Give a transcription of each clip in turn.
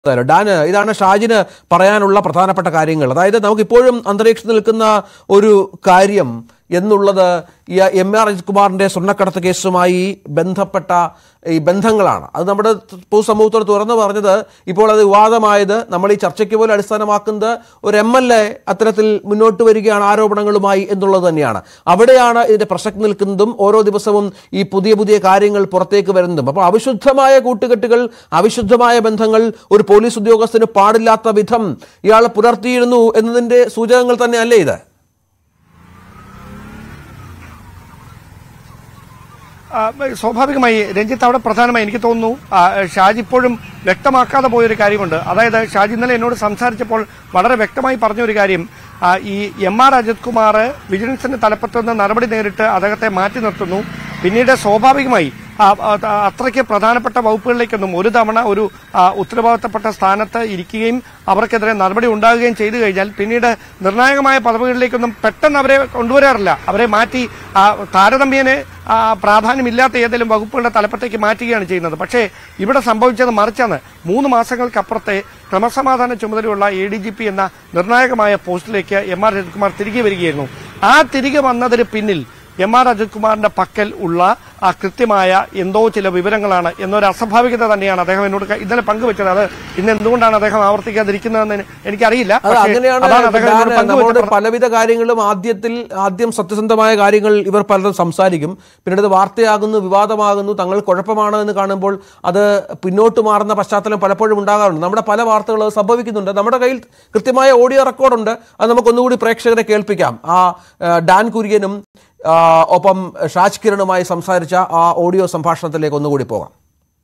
എന്തായാലും ഡാന് ഇതാണ് ഷാജിന് പറയാനുള്ള പ്രധാനപ്പെട്ട കാര്യങ്ങൾ അതായത് നമുക്കിപ്പോഴും അന്തരീക്ഷത്തിൽ നിൽക്കുന്ന ഒരു കാര്യം എന്നുള്ളത് ഈ എം ആർ അജിത്കുമാറിന്റെ സ്വർണ്ണക്കടത്ത് കേസുമായി ബന്ധപ്പെട്ട ഈ ബന്ധങ്ങളാണ് അത് നമ്മുടെ പൊതുസമൂഹത്തോട് തുറന്നു പറഞ്ഞത് ഇപ്പോൾ അത് വിവാദമായത് നമ്മൾ ഈ ചർച്ചയ്ക്ക് പോലും അടിസ്ഥാനമാക്കുന്നത് ഒരു എം എൽ എ അത്തരത്തിൽ മുന്നോട്ട് വരികയാണ് ആരോപണങ്ങളുമായി എന്നുള്ളത് തന്നെയാണ് അവിടെയാണ് ഇതിന്റെ പ്രസക്തി നിൽക്കുന്നതും ഓരോ ദിവസവും ഈ പുതിയ പുതിയ കാര്യങ്ങൾ പുറത്തേക്ക് വരുന്നതും അപ്പോൾ അവിശുദ്ധമായ കൂട്ടുകെട്ടുകൾ അവിശുദ്ധമായ ബന്ധങ്ങൾ ഒരു പോലീസ് ഉദ്യോഗസ്ഥന് പാടില്ലാത്ത വിധം ഇയാൾ പുലർത്തിയിരുന്നു എന്നതിന്റെ സൂചകങ്ങൾ തന്നെയല്ലേ ഇത് ആ, സ്വാഭാവികമായി രഞ്ജിത്ത് അവിടെ പ്രധാനമായി എനിക്ക് തോന്നുന്നു ആ, ഷാജി ഇപ്പോഴും വ്യക്തമാക്കാതെ പോയൊരു കാര്യമുണ്ട് അതായത് ഷാജി ഇന്നലെ എന്നോട് സംസാരിച്ചപ്പോൾ വളരെ വ്യക്തമായി പറഞ്ഞൊരു കാര്യം ആ, ഈ എം ആർ അജിത് കുമാർ വിജിലൻസിന്റെ തലപ്പത്ത് നിന്ന് നടപടി നേരിട്ട് അദ്ദേഹത്തെ മാറ്റി നിർത്തുന്നു പിന്നീട് സ്വാഭാവികമായി ആ, ആ, അത്രയ്ക്ക് പ്രധാനപ്പെട്ട വകുപ്പുകളിലേക്കൊന്നും ഒരു തവണ ഒരു ആ, ഉത്തരവാദിത്തപ്പെട്ട സ്ഥാനത്ത് ഇരിക്കുകയും അവർക്കെതിരെ നടപടി ഉണ്ടാകുകയും ചെയ്തു കഴിഞ്ഞാൽ പിന്നീട് നിർണായകമായ പദവികളിലേക്കൊന്നും പെട്ടെന്ന് അവരെ കൊണ്ടുവരാറില്ല അവരെ മാറ്റി ആ, താരതമ്യേന ആ, പ്രാധാന്യമില്ലാത്ത ഏതെങ്കിലും വകുപ്പുകളുടെ തലപ്പത്തേക്ക് മാറ്റുകയാണ് ചെയ്യുന്നത് പക്ഷേ ഇവിടെ സംഭവിച്ചത് മറിച്ചാണ് മൂന്ന് മാസങ്ങൾക്കപ്പുറത്തെ ക്രമസമാധാന ചുമതലയുള്ള എ ഡി ജി പി എന്ന നിർണായകമായ പോസ്റ്റിലേക്ക് എം ആർ രജിത്കുമാർ തിരികെ വരികയായിരുന്നു ആ തിരികെ വന്നതിന് പിന്നിൽ എം ആർ അജിത് കുമാറിന്റെ പക്കൽ ഉള്ള ആ കൃത്യമായ എന്തോ ചില വിവരങ്ങളാണ് എന്നൊരു അസ്വാഭാവികത തന്നെയാണ് അദ്ദേഹം എന്നോട് ക- ഇന്നലെ പങ്കുവച്ചത് അത് ഇന്ന് എന്തുകൊണ്ടാണ് അദ്ദേഹം ആവർത്തിക്കാതിരിക്കുന്നതെന്ന് എനിക്കറിയില്ല അത് പക്ഷേ അങ്ങനെയാണ് അതാണ് അദ്ദേഹം എന്നോട് ഡാന് പങ്കുവച്ച നമ്മളോട് പലവിധ കാര്യങ്ങളും ആദ്യത്തിൽ ആദ്യം സത്യസന്ധമായ കാര്യങ്ങൾ ഇവർ പലതും സംസാരിക്കും പിന്നീട് അത് വാർത്തയാകുന്നു വിവാദമാകുന്നു തങ്ങൾ കുഴപ്പമാണ് എന്ന് കാണുമ്പോൾ അത് പിന്നോട്ട് മാറുന്ന പശ്ചാത്തലം പലപ്പോഴും ഉണ്ടാകാറുണ്ട് നമ്മുടെ പല വാർത്തകളും അത് സംഭവിക്കുന്നുണ്ട് നമ്മുടെ കയ്യിൽ കൃത്യമായ ഓഡിയോ റെക്കോർഡുണ്ട് അത് നമുക്കൊന്നുകൂടി പ്രേക്ഷകരെ കേൾപ്പിക്കാം ആ ആ, ഡാൻ കുര്യനും ആ, ഒപ്പം ഷാജ് കിരണുമായി സംസാരിച്ച ആ ഓഡിയോ സംഭാഷണത്തിലേക്ക് ഒന്നുകൂടി പോകാം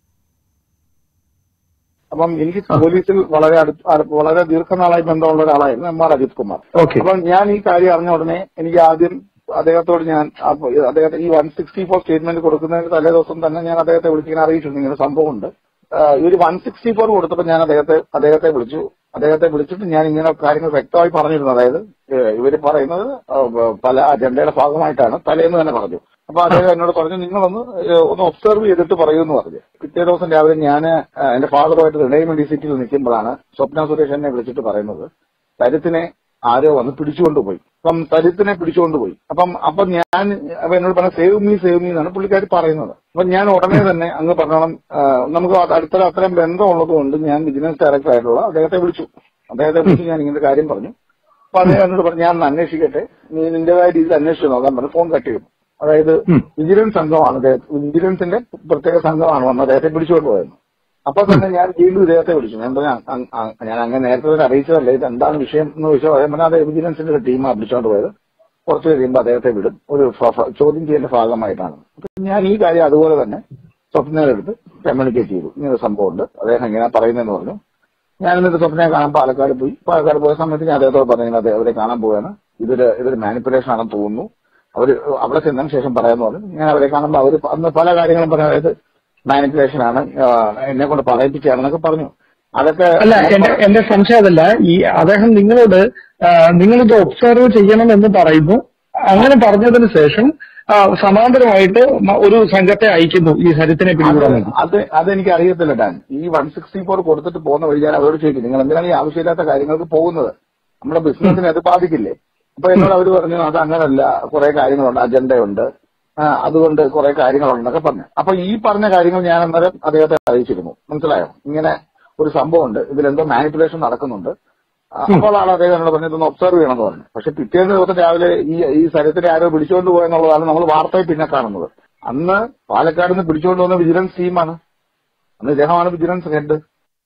അപ്പം എനിക്ക് പോലീസിൽ വളരെ അടുത്ത് അടു- വളരെ ദീർഘനാളായി ബന്ധമുള്ള ഒരാളായിരുന്നു M R Ajith Kumar okay അപ്പം ഞാൻ ഈ കാര്യം അറിഞ്ഞ ഉടനെ എനിക്ക് ആദ്യം അദ്ദേഹത്തോട് ഞാൻ അപ്പൊ അദ്ദേഹത്തെ ഈ വൺ സിക്സ്റ്റി ഫോർ സ്റ്റേറ്റ്മെന്റ് കൊടുക്കുന്നതിന് തലേ ദിവസം തന്നെ ഞാൻ അദ്ദേഹത്തെ വിളിച്ചിങ്ങനെ അറിയിച്ചിരുന്നു ഇങ്ങനെ സംഭവമുണ്ട് ആ, ഇവര് വൺ സിക്സ്റ്റി ഫോർ കൊടുത്തപ്പോൾ ഞാൻ അദ്ദേഹത്തെ അദ്ദേഹത്തെ വിളിച്ചു അദ്ദേഹത്തെ വിളിച്ചിട്ട് ഞാൻ ഇങ്ങനെ കാര്യങ്ങൾ വ്യക്തമായി പറഞ്ഞിരുന്നു അതായത് ഏഹ്, ഇവര് പറയുന്നത് ആ, പല അജണ്ടയുടെ ഭാഗമായിട്ടാണ് തലേന്ന് തന്നെ പറഞ്ഞു അപ്പൊ അദ്ദേഹം എന്നോട് പറഞ്ഞു നിങ്ങളൊന്ന് ഏഹ്, ഒന്ന് ഒബ്സർവ് ചെയ്തിട്ട് പറയൂ എന്ന് പറഞ്ഞു പിറ്റേ ദിവസം രാവിലെ ഞാൻ എന്റെ ഫാദറുമായിട്ട് റിട്ടയർമെന്റ് സീറ്റിൽ നിൽക്കുമ്പോഴാണ് സ്വപ്ന സുരേഷ് എന്നെ വിളിച്ചിട്ട് പറയുന്നത് തരുത്തിനെ ആരോ വന്ന് പിടിച്ചുകൊണ്ടുപോയി അപ്പം തരുത്തിനെ പിടിച്ചുകൊണ്ടുപോയി അപ്പം അപ്പൊ ഞാൻ അപ്പൊ എന്നോട് പറഞ്ഞ സേവ് മീ സേവ് മീ എന്നാണ് പുള്ളിക്കാരി പറയുന്നത് അപ്പൊ ഞാൻ ഉടനെ തന്നെ അങ്ങ് പറഞ്ഞോളം ആ, നമുക്ക് അത് അടുത്ത അത്രയും ബന്ധമുള്ളത് കൊണ്ട് ഞാൻ വിജിലൻസ് ഡയറക്ടർ ആയിട്ടുള്ള അദ്ദേഹത്തെ വിളിച്ചു അദ്ദേഹത്തെ വിളിച്ച് ഞാൻ ഇങ്ങനത്തെ കാര്യം പറഞ്ഞു അപ്പൊ അദ്ദേഹം എന്നോട് പറഞ്ഞു ഞാൻ ഒന്ന് അന്വേഷിക്കട്ടെ നീ നിന്റേതായ രീതിയിൽ അന്വേഷിച്ചു നോക്കാൻ പറഞ്ഞു ഫോൺ കട്ട് ചെയ്തു അതായത് വിജിലൻസ് സംഘമാണ് അദ്ദേഹം വിജിലൻസിന്റെ പ്രത്യേക സംഘമാണ് വന്ന് അദ്ദേഹത്തെ പിടിച്ചുകൊണ്ട് പോയത് അപ്പൊ തന്നെ ഞാൻ വീണ്ടും ഇദ്ദേഹത്തെ വിളിച്ചു ഞാൻ പറഞ്ഞു "അ- അ- അ- ഞാൻ അങ്ങനെ നേരത്തെ തന്നെ അറിയിച്ചതല്ലേ ഇത് എന്താണ് വിഷയം എന്ന് ചോദിച്ചാൽ അദ്ദേഹം പറഞ്ഞു അത് വിജിലൻസിന്റെ ഒരു ടീമാണ് പിടിച്ചോണ്ട് പോയത് കുറച്ച് കഴിയുമ്പോൾ അദ്ദേഹത്തെ വിടും ഒരു ഫ- ഫ- ചോദ്യം ചെയ്യലിന്റെ ഭാഗമായിട്ടാണ് അപ്പൊ ഞാൻ ഈ കാര്യം അതുപോലെ തന്നെ സ്വപ്നയിലെടുത്ത് കമ്മ്യൂണിക്കേറ്റ് ചെയ്തു ഇങ്ങനെ സംഭവമുണ്ട് അദ്ദേഹം എങ്ങനെയാ പറയുന്നതെന്ന് പറഞ്ഞു ഞാൻ എന്നിട്ട് സ്വപ്നയെ കാണാൻ പാലക്കാട് പോയി പാലക്കാട് പോയ സമയത്ത് ഞാൻ അദ്ദേഹത്തോട് പറഞ്ഞു "ഇങ്ങനെ അദ്ദേഹം അവരെ കാണാൻ പോവുകയാണ് ഇതൊരു ഇതൊരു മാനിപ്പുലേഷൻ ആണെന്ന് തോന്നുന്നു അവര് അവിടെ ചെന്നതിന് ശേഷം പറയാന്ന് പറഞ്ഞു ഞാൻ അവരെ കാണുമ്പോൾ അവർ അന്ന് പല കാര്യങ്ങളും പറഞ്ഞു അതായത് മാനിപ്പുലേഷൻ ആണ് ആ, എന്നെ കൊണ്ട് പറയിപ്പിച്ചാണെന്നൊക്കെ പറഞ്ഞു അതൊക്കെ അല്ല എന്റെ എന്റെ സംശയം അതല്ല ഈ അദ്ദേഹം നിങ്ങളോട് ആ, നിങ്ങളിത് ഒബ്സർവ് ചെയ്യണം എന്ന് പറയുന്നു അങ്ങനെ പറഞ്ഞതിന് ശേഷം ആ, സമാന്തരമായിട്ട് മ- ഒരു സംഘത്തെ അയക്കുന്നു ഈ സരിത്തിനെ പിടികൂടാൻ വേണ്ടി അത് അതെനിക്ക് അറിയത്തില്ല ഡാൻ ഈ വൺ സിക്സ്റ്റി ഫോർ കൊടുത്തിട്ട് പോകുന്ന വഴി ഞാൻ അവരോട് ചോദിക്കും നിങ്ങൾ എന്തിനാണ് ഈ ആവശ്യമില്ലാത്ത കാര്യങ്ങൾക്ക് പോകുന്നത് നമ്മുടെ ബിസിനസിനെ അത് ബാധിക്കില്ലേ അപ്പൊ എന്നോട് അവർ പറഞ്ഞു അത് അങ്ങനല്ല കുറെ കാര്യങ്ങളുണ്ട് അജണ്ടയുണ്ട് ആ, അതുകൊണ്ട് കുറെ കാര്യങ്ങളുണ്ടെന്നൊക്കെ പറഞ്ഞു അപ്പൊ ഈ പറഞ്ഞ കാര്യങ്ങൾ ഞാൻ അന്നേരം അദ്ദേഹത്തെ അറിയിച്ചിരുന്നു മനസ്സിലായോ ഇങ്ങനെ ഒരു സംഭവമുണ്ട് ഇതിലെന്തോ മാനിപ്പുലേഷൻ നടക്കുന്നുണ്ട് ആ, അപ്പോൾ ആണ് അദ്ദേഹം എന്നോട് പറഞ്ഞത് ഒന്ന് ഒബ്സർവ് ചെയ്യണമെന്ന് പറഞ്ഞു പക്ഷെ പിറ്റേന്ന് ദിവസം രാവിലെ ഈ ഈ സ്ഥലത്തിനെ ആരോ പിടിച്ചുകൊണ്ട് പോയെന്നുള്ളതാണ് നമ്മൾ വാർത്തയിൽ പിന്നെ കാണുന്നത് അന്ന് പാലക്കാട് നിന്ന് പിടിച്ചുകൊണ്ട് വന്ന വിജിലൻസ് ടീമാണ് അന്ന് ഇദ്ദേഹമാണ് വിജിലൻസ് ഹെഡ്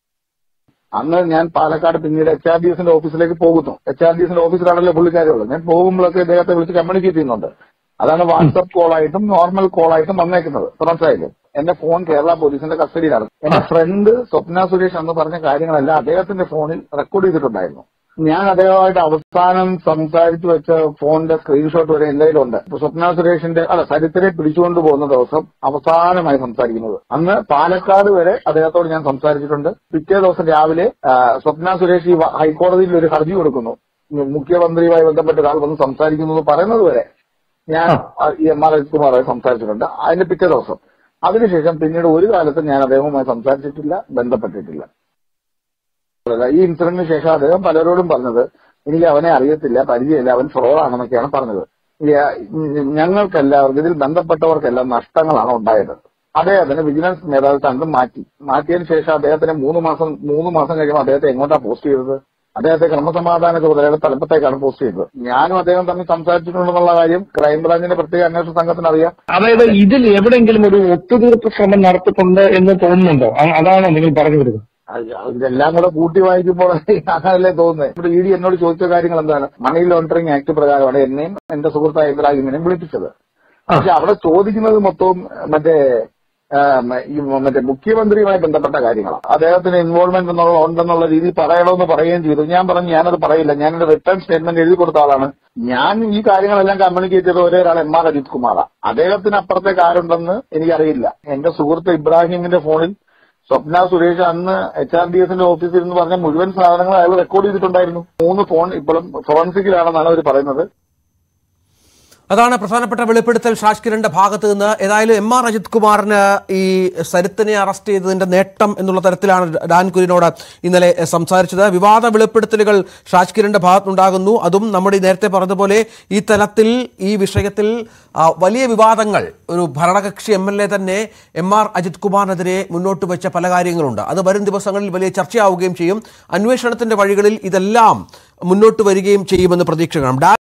അന്ന് ഞാൻ പാലക്കാട് പിന്നീട് എച്ച് ആർ ഡി എസിന്റെ ഓഫീസിലേക്ക് പോകുന്നു എച്ച് ആർ ഡി എസിന്റെ ഓഫീസിലാണല്ലോ പുള്ളിക്കാരുള്ളത് ഞാൻ പോകുമ്പോഴൊക്കെ ഇദ്ദേഹത്തെ വിളിച്ച് കമ്മ്യൂണിക്കേറ്റ് ചെയ്യുന്നുണ്ട് അതാണ് വാട്സപ്പ് കോൾ ആയിട്ടും നോർമൽ കോൾ ആയിട്ടും വന്നേക്കുന്നത് ഇപ്പൊ മനസ്സിലായില്ലേ എന്റെ ഫോൺ കേരള പോലീസിന്റെ കസ്റ്റഡിയിലാണ് എന്റെ ഫ്രണ്ട് സ്വപ്ന സുരേഷ് എന്ന് പറഞ്ഞ കാര്യങ്ങളെല്ലാം അദ്ദേഹത്തിന്റെ ഫോണിൽ റെക്കോർഡ് ചെയ്തിട്ടുണ്ടായിരുന്നു ഞാൻ അദ്ദേഹമായിട്ട് അവസാനം സംസാരിച്ചു വെച്ച ഫോണിന്റെ സ്ക്രീൻഷോട്ട് വരെ എന്റെ കയ്യിലുണ്ട് ഇപ്പൊ സ്വപ്ന സുരേഷിന്റെ അല്ല സരിത്തിനെ പിടിച്ചുകൊണ്ട് പോകുന്ന ദിവസം അവസാനമായി സംസാരിക്കുന്നത് അന്ന് പാലക്കാട് വരെ അദ്ദേഹത്തോട് ഞാൻ സംസാരിച്ചിട്ടുണ്ട് പിറ്റേ ദിവസം രാവിലെ ആ, സ്വപ്ന സുരേഷ് ഈ വ- ഹൈക്കോടതിയിൽ ഒരു ഹർജി കൊടുക്കുന്നു മുഖ്യമന്ത്രിയുമായി ബന്ധപ്പെട്ട ഒരാൾ വന്ന് സംസാരിക്കുന്നു എന്ന് പറയുന്നത് വരെ ഞാൻ ആ, ഈ എം ആർ കുമാറുമായി സംസാരിച്ചിട്ടുണ്ട് അതിന്റെ പിറ്റേ ദിവസം അതിനുശേഷം പിന്നീട് ഒരു കാലത്തും ഞാൻ അദ്ദേഹവുമായി സംസാരിച്ചിട്ടില്ല ബന്ധപ്പെട്ടിട്ടില്ല മാത്രമല്ല ഈ ഇൻസിഡന്റിന് ശേഷം അദ്ദേഹം പലരോടും പറഞ്ഞത് എനിക്ക് അവനെ അറിയത്തില്ല പരിചയമില്ല അവൻ ഫ്രോഡാണെന്നൊക്കെയാണ് പറഞ്ഞത് ഈ, ആ, ഞങ്ങൾക്കെല്ലാവർക്കും ഇതിൽ ബന്ധപ്പെട്ടവർക്കെല്ലാം നഷ്ടങ്ങളാണ് ഉണ്ടായത് അദ്ദേഹത്തിന് വിജിലൻസ് മേധാവിസ്ഥാനത്ത് മാറ്റി മാറ്റിയതിനു ശേഷം അദ്ദേഹത്തിന് മൂന്ന് മാസം മൂന്ന് മാസം കഴിയുമ്പോൾ അദ്ദേഹത്തെ എങ്ങോട്ടാ പോസ്റ്റ് ചെയ്തത് അദ്ദേഹത്തെ ക്രമസമാധാന ചുമതലയുടെ തലപ്പത്തേക്കാണ് പോസ്റ്റ് ചെയ്തത് ഞാനും അദ്ദേഹം തമ്മിൽ സംസാരിച്ചിട്ടുണ്ടെന്നുള്ള കാര്യം ക്രൈംബ്രാഞ്ചിന്റെ പ്രത്യേക അന്വേഷണ സംഘത്തിന് അറിയാം അതായത് ഇതിൽ എവിടെയെങ്കിലും ഒരു ഒത്തുതീർപ്പ് ശ്രമം നടത്തിയിട്ടുണ്ട് എന്ന് തോന്നുന്നുണ്ടോ അ- അതാണോ നിങ്ങൾ പറഞ്ഞു വരുന്നത് അത് ഇതെല്ലാം കൂടെ കൂട്ടി വായിക്കുമ്പോൾ അങ്ങനല്ലേ തോന്നുന്നത് ഇവിടെ ഇ ഡി എന്നോട് ചോദിച്ച കാര്യങ്ങൾ എന്താണ് മണി ലോണ്ടറിംഗ് ആക്ട് പ്രകാരമാണ് എന്നെയും എന്റെ സുഹൃത്തായ ഇബ്രാഹിമിനെയും വിളിപ്പിച്ചത് പക്ഷെ അവിടെ ചോദിക്കുന്നത് മൊത്തവും മറ്റേ ആ, മ- ഈ മറ്റേ മുഖ്യമന്ത്രിയുമായി ബന്ധപ്പെട്ട കാര്യങ്ങളാണ് അദ്ദേഹത്തിന് ഇൻവോൾവ്മെന്റ് എന്നുള്ള ഉണ്ടെന്നുള്ള രീതിയിൽ പറയണമെന്ന് പറയുകയും ചെയ്തു ഞാൻ പറഞ്ഞു ഞാനത് പറയില്ല ഞാൻ എന്റെ റിട്ടേൺ സ്റ്റേറ്റ്മെന്റ് എഴുതി കൊടുത്ത ആളാണ് ഞാൻ ഈ കാര്യങ്ങളെല്ലാം കമ്മ്യൂണിക്കേറ്റ് ചെയ്ത ഒരേ ഒരാൾ എം ആർ അജിത് കുമാറാണ് അദ്ദേഹത്തിന് അപ്പുറത്തേക്ക് ആരുണ്ടെന്ന് എനിക്കറിയില്ല എന്റെ സുഹൃത്ത് ഇബ്രാഹിമിന്റെ ഫോണിൽ സ്വപ്ന സുരേഷ് അന്ന് എച്ച് ആർ ഡി എസിന്റെ ഓഫീസിൽ എന്ന് പറഞ്ഞ മുഴുവൻ സാധനങ്ങൾ അയാൾ റെക്കോർഡ് ചെയ്തിട്ടുണ്ടായിരുന്നു മൂന്ന് ഫോൺ ഇപ്പോഴും ഫോറൻസിക്കിലാണെന്നാണ് അവർ പറയുന്നത് അതാണ് പ്രധാനപ്പെട്ട വെളിപ്പെടുത്തൽ ഷാജ് കിരണിന്റെ ഭാഗത്ത് നിന്ന് ഏതായാലും എം ആർ അജിത് കുമാറിന് ഈ സരിത്തിനെ അറസ്റ്റ് ചെയ്തതിന്റെ നേട്ടം എന്നുള്ള തരത്തിലാണ് ഡാൻ കുര്യനോട് ഇന്നലെ സംസാരിച്ചത് വിവാദ വെളിപ്പെടുത്തലുകൾ ഷാജ് കിരണിന്റെ ഭാഗത്തുനിന്നുണ്ടാകുന്നു അതും നമ്മുടെ ഈ നേരത്തെ പറഞ്ഞതുപോലെ ഈ തലത്തിൽ ഈ വിഷയത്തിൽ ആ, വലിയ വിവാദങ്ങൾ ഒരു ഭരണകക്ഷി എം എൽ എ തന്നെ എം ആർ അജിത് കുമാറിനെതിരെ മുന്നോട്ട് വെച്ച പല കാര്യങ്ങളുണ്ട് അത് വരും ദിവസങ്ങളിൽ വലിയ ചർച്ചയാവുകയും ചെയ്യും അന്വേഷണത്തിന്റെ വഴികളിൽ ഇതെല്ലാം മുന്നോട്ട് വരികയും ചെയ്യുമെന്ന് പ്രതീക്ഷ കാണാം ഡാൻ